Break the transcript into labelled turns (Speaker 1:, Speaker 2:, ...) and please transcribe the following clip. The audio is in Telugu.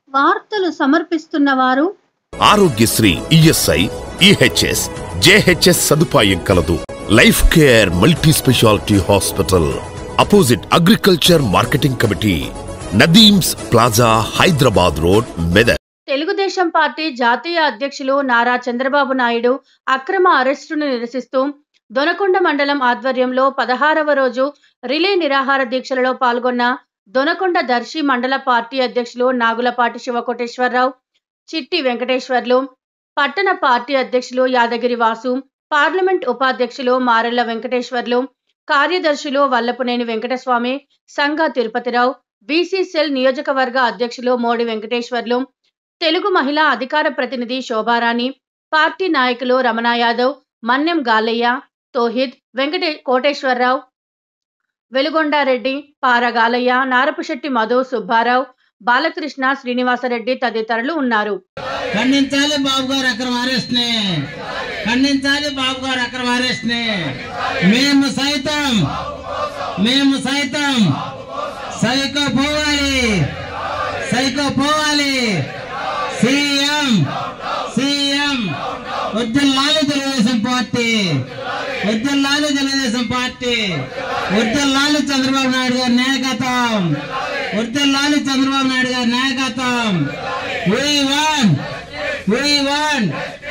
Speaker 1: వార్తలు సమర్పిస్తున్న వారు
Speaker 2: ఆరోగ్యశ్రీ ఈఎస్ఐ ఈహెచ్ఎస్ జేహెచ్ఎస్ సదుపాయం కలదు life care multi speciality hospital opposite agriculture marketing committee Nadeem's plaza Hyderabad road Medak
Speaker 1: Telugu Desam party జాతీయ అధ్యక్షులు నారా చంద్రబాబు నాయుడు అక్రమ అరెస్టును నిరసిస్తూ దొనకొండ మండలం ఆధ్వర్యంలో పదహారవ రోజు రిలే నిరాహార దీక్షలలో పాల్గొన్న దొనకొండ దర్శి మండల పార్టీ అధ్యక్షులు నాగులపాటి శివకోటేశ్వరరావు చిట్టి వెంకటేశ్వర్లు పట్టణ పార్టీ అధ్యక్షులు యాదగిరి వాసు పార్లమెంట్ ఉపాధ్యక్షులు మారెళ్ల వెంకటేశ్వర్లు కార్యదర్శులు వల్లపునేని వెంకటస్వామి సంఘ తిరుపతిరావు బీసీ సెల్ నియోజకవర్గ అధ్యక్షులు మోడి వెంకటేశ్వర్లు తెలుగు మహిళా అధికార ప్రతినిధి శోభారాణి పార్టీ నాయకులు రమణ యాదవ్ మన్యం గాలయ్య తోహిద్ వెంకటే కోటేశ్వరరావు వెలుగొండారెడ్డి పారగాలయ్య నారపుశెట్టి మధు సుబ్బారావు బాలకృష్ణ శ్రీనివాసరెడ్డి తదితరులు ఉన్నారు
Speaker 3: ఖండించాలి బాబు గారు అక్రమ అరెస్ట్ ని ఖండించాలి బాబు గారు అక్రమ అరెస్ట్ ని మేము సైతం మేము సైతం సైకో పోవాలి సైకో పోవాలి సీఎం సీఎం వద్దుల్లాలి తెలుగుదేశం పార్టీ వద్దుల్లాలి తెలుగుదేశం పార్టీ వద్దుల్లాలి చంద్రబాబు నాయుడు గారి నాయకత్వం వద్దుల్లాలి చంద్రబాబు నాయుడు గారి నాయకత్వం We want, we want